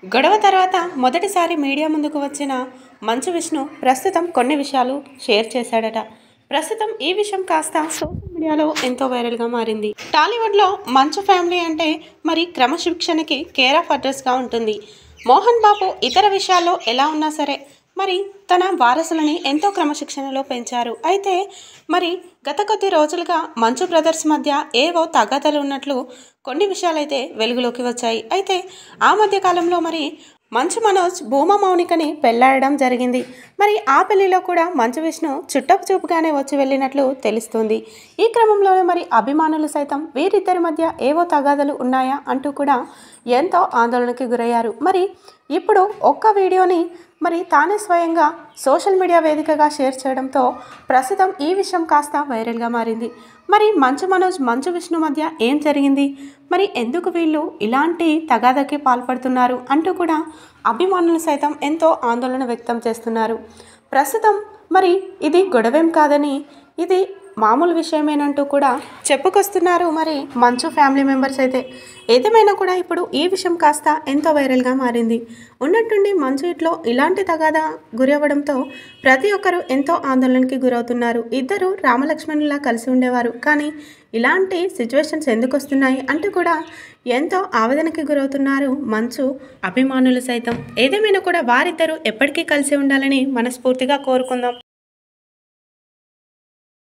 గొడవ తర్వాత మొదటిసారి మీడియా ముందుకు వచ్చిన మంచు విష్ణు ప్రస్తుతం కొన్ని విషయాలు షేర్ చేశాడట ప్రస్తుతం ఈ విషయం కాస్త సోషల్ మీడియాలో ఎంతో వైరల్గా మారింది టాలీవుడ్లో మంచు ఫ్యామిలీ అంటే మరి క్రమశిక్షణకి కేర్ ఆఫ్ అడ్రస్గా ఉంటుంది మోహన్ బాబు ఇతర విషయాల్లో ఎలా ఉన్నా సరే మరి తన వారసులని ఎంతో క్రమశిక్షణలో పెంచారు అయితే మరి గత కొద్ది రోజులుగా మంచు బ్రదర్స్ మధ్య ఏవో తగాదాలు ఉన్నట్లు కొన్ని విషయాలైతే వెలుగులోకి వచ్చాయి అయితే ఆ మధ్య కాలంలో మరి మంచు మనోజ్ భూమా మౌనికని పెళ్లాడడం జరిగింది మరి ఆ పెళ్లిలో కూడా మంచు విష్ణు చుట్టపు చూపుగానే వచ్చి వెళ్ళినట్లు తెలుస్తుంది ఈ క్రమంలోనే మరి అభిమానులు సైతం వీరిద్దరి మధ్య ఏవో తగాదాలు ఉన్నాయా అంటూ కూడా ఎంతో ఆందోళనకి గురయ్యారు మరి ఇప్పుడు ఒక్క వీడియోని మరి తానే స్వయంగా సోషల్ మీడియా వేదికగా షేర్ చేయడంతో ప్రస్తుతం ఈ విషయం కాస్త వైరల్గా మారింది మరి మంచు మనోజ్ మంచు విష్ణు మధ్య ఏం జరిగింది మరి ఎందుకు వీళ్ళు ఇలాంటి తగాదకి పాల్పడుతున్నారు అంటూ కూడా అభిమానులు సైతం ఎంతో ఆందోళన వ్యక్తం చేస్తున్నారు ప్రస్తుతం మరి ఇది గొడవేం కాదని ఇది మామూలు విషయమేనంటూ కూడా చెప్పుకొస్తున్నారు మరి మంచు ఫ్యామిలీ మెంబర్స్ అయితే ఏదేమైనా కూడా ఇప్పుడు ఈ విషయం కాస్త ఎంతో వైరల్గా మారింది ఉన్నట్టుండి మంచు ఇంట్లో ఇలాంటి తగాదా గురి అవ్వడంతో ప్రతి ఒక్కరూ ఎంతో ఆందోళనకి గురవుతున్నారు ఇద్దరు రామలక్ష్మణులా కలిసి ఉండేవారు కానీ ఇలాంటి సిచ్యువేషన్స్ ఎందుకు వస్తున్నాయి అంటూ కూడా ఎంతో ఆవేదనకి గురవుతున్నారు మంచు అభిమానులు సైతం ఏదేమైనా కూడా వారిద్దరూ ఎప్పటికీ కలిసి ఉండాలని మనస్ఫూర్తిగా కోరుకుందాం